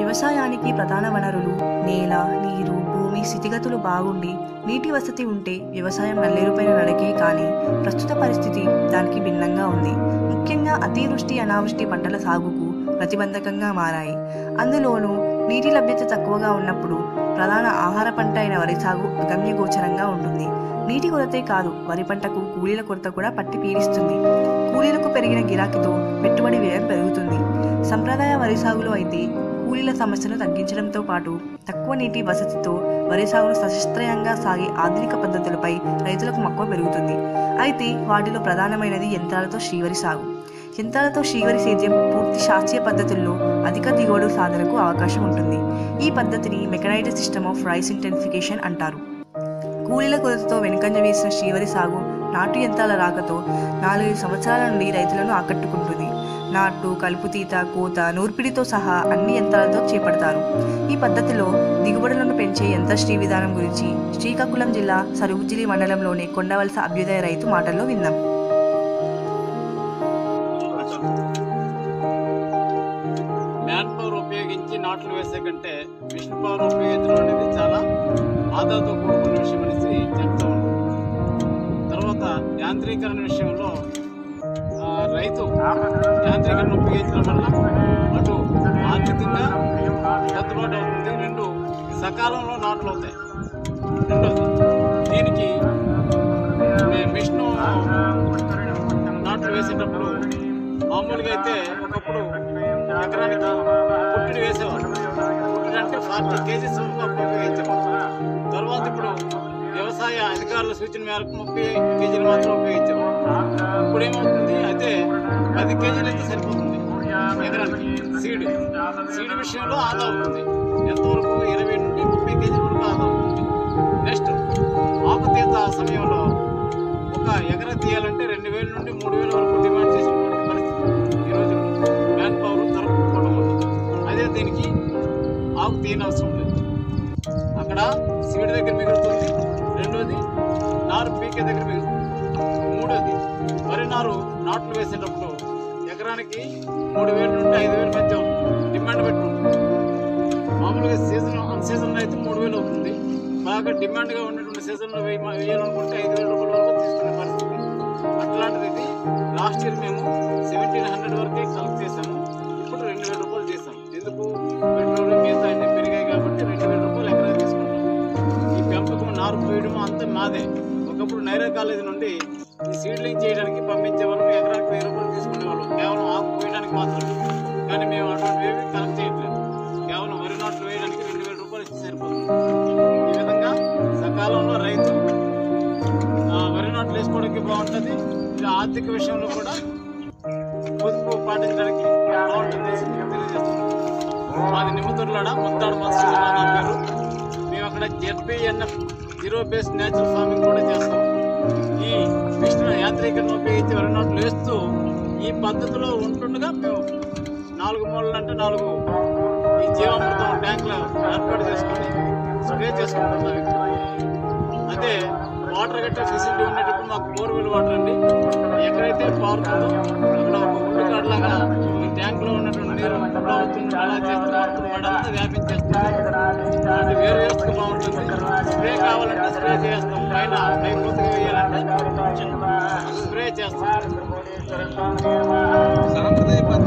వ్యవసాయానికి ప్రధాన వనరులు నేల నీరు భూమి స్థితిగతులు బాగుండి నీటి వసతి ఉంటే వ్యవసాయం నల్లేరుపైన నడకే కానీ ప్రస్తుత పరిస్థితి దానికి భిన్నంగా ఉంది ముఖ్యంగా అతివృష్టి అనావృష్టి పంటల సాగుకు ప్రతిబంధకంగా మారాయి అందులోనూ నీటి లభ్యత తక్కువగా ఉన్నప్పుడు ప్రధాన ఆహార పంట అయిన వరి సాగు అగమ్యగోచరంగా ఉంటుంది నీటి కొరతే కాదు వరి పంటకు కూలీల కొరత కూడా పట్టి పీడిస్తుంది కూలీలకు పెరిగిన గిరాకీతో పెట్టుబడి వ్యయం పెరుగుతుంది సంప్రదాయ వరి సాగులో అయితే కూలీల సమస్యను తగ్గించడంతో పాటు తక్కువ నీటి వసతితో వరి సాగును సశస్త్రయంగా సాగే ఆధునిక పద్ధతులపై రైతులకు మక్కువ పెరుగుతుంది అయితే వాటిలో ప్రధానమైనది యంత్రాలతో శ్రీవరి సాగు యంత్రాలతో శ్రీవరి సేద్యం పూర్తి శాస్త్రీయ పద్ధతుల్లో అధిక దిగుబడు సాధనకు అవకాశం ఉంటుంది ఈ పద్ధతిని mechanized system of rice intensification అంటారు కూలీల కొరతతో వెనుకంజ వేసిన శ్రీవరి సాగు నాటు యంత్రాల రాకతో నాలుగైదు సంవత్సరాల నుండి రైతులను ఆకట్టుకుంటుంది నాటు కలుపుతీత కోత నూర్పిడితో సహా అన్ని యంత్రాలతో చేపడతారు ఈ పద్ధతిలో దిగుబడులను పెంచే యంత్రశ్రీ విధానం గురించి శ్రీకాకుళం జిల్లా సరుగుజిలి మండలంలోని కొండవలస అభ్యుదయ రైతు మాటల్లో విందాం మ్యాన్ పవర్ ఉపయోగించి నాట్లు వేసే కంటే మిషన్ పవర్ ఉపయోగించడం అనేది చాలా ఆదాతో కూడుకున్న విషయం అనేసి చెప్తా ఉన్నాం తర్వాత యాంత్రీకరణ విషయంలో ఆ, రైతు యాంత్రీకరణ ఉపయోగించడం వల్ల అటు ఆర్థికంగా సర్దుబాటు అవుతుంది రెండు సకాలంలో నాట్లు అవుతాయి రెండోది దీనికి మే- మిషన్ నాట్లు వేసేటప్పుడు మామూలుగా అయితే ఒకప్పుడు ఎకరానికి పుట్టిడి వేసేవారు పుట్టిడి అంటే ఫార్టీ కేజీస్ వరకు అప్పుడు ఉపయోగించేవారు తర్వాత ఇప్పుడు వ్యవసాయ అధికారుల సూచన మేరకు ముప్పై కేజీలు మాత్రం ఉపయోగించేవారు ఇప్పుడు ఏమవుతుంది అయితే పది కేజీలు అయితే సరిపోతుంది ఎకరానికి సీడ్ సీడ్ విషయంలో ఆదా అవుతుంది ఎంతవరకు ఇరవై నుండి ముప్పై కేజీల వరకు ఆదా అవుతుంది నెక్స్ట్ ఆకుతీత సమయంలో ఒక ఎకరా తీయాలంటే రెండు వేల నుండి మూడు వేల వరకు డిమాండ్ చేసినటువంటి పరిస్థితి ఈ రోజు మ్యాన్ పవర్ దొరకకపోవడం వల్ల అదే దీనికి ఆకు తీయనవసరం లేదు అక్కడ సీడ్ దగ్గర మిగులుతుంది రెండోది నారు పీకే దగ్గర మిగులుతుంది మూడోది వరి నారు నాట్లు వేసేటప్పుడు ఎకరానికి మూడు వేల నుండి ఐదు వేల మధ్య డిమాండ్ పెట్టి ఉంటుంది మామూలుగా సీజన్ అన్ సీజన్లో అయితే మూడు వేలు అవుతుంది బాగా డిమాండ్గా ఉన్నటువంటి సీజన్లో వేయ వేయాలనుకుంటే ఐదు వేల రూపాయల వరకు తీసుకునే పరిస్థితి అట్లాంటిది ఇది లాస్ట్ ఇయర్ మేము సెవెంటీన్ హండ్రెడ్ వరకే కలెక్ట్ చేసాము ఇప్పుడు రెండు వేల రూపాయలు చేసాం ఎందుకు పెట్రోల్ మిగతా అన్ని పెరిగాయి కాబట్టి రెండు వేల రూపాయలు ఎకరా తీసుకుంటాం ఈ పెంపకం నారు పోయడం అంతా మాదే ఒకప్పుడు నైరా కాలేజీ నుండి ఈ సీడ్లింగ్ చేయడానికి పంపించే వరకు ఎకరానికి వెయ్యి రూపాయలు తీసుకునేవాళ్ళం కేవలం ఆకు పోయడానికి మాత్రమే కానీ మేము అటువంటివి ఏవి కలెక్ట్ చేయట్లేదు కేవలం వరి నాట్లు వేయడానికి రెండు వేల రూపాయలు ఇస్తే సరిపోతుంది ఈ విధంగా సకాలంలో రైతు ఆ, వరి నాట్లు వేసుకోవడానికి బాగుంటుంది ఇది ఆర్థిక విషయంలో కూడా పొదుపు పాటించడానికి బాగుంటుంది అని తెలియజేస్తున్నాను మాది నిమ్మతుర్లాడ ముత్తాడు మత్స్య నా పేరు మేము అక్కడ ZPNF zero based natural farming కూడా చేస్తాం ఈ మిషన్ యాంత్రీకరణ ఉపయోగించి వరి నాట్లు వేస్తూ ఈ పద్ధతిలో ఉంటుండగా మేము నాలుగు మూలలు అంటే నాలుగు ఈ జీవామృతం ట్యాంకులు ఏర్పాటు చేసుకొని స్ప్రే చేసుకుంటున్నాం ఇక్కడ. అదే వాటర్ గట్ట ఫెసిలిటీ ఉండేటప్పుడు మాకు బోర్వెల్ వాటర్ అండి ఎక్కడైతే పారుతుందో అక్కడ ఒక ఉల్లి కాడలాగా ఈ ట్యాంక్లో ఉన్నటువంటి నీరు ఫ్లో అవుతుంది అలా చేస్తే మొత్తం వాడంతా వ్యాపించేస్తుంది అది వేరు వేస్తే బాగుంటుంది స్ప్రే కావాలంటే స్ప్రే చేస్తాం పైన పై పూర్తిగా వేయాలంటే స్ప్రే చేస్తాం సాంప్రదాయ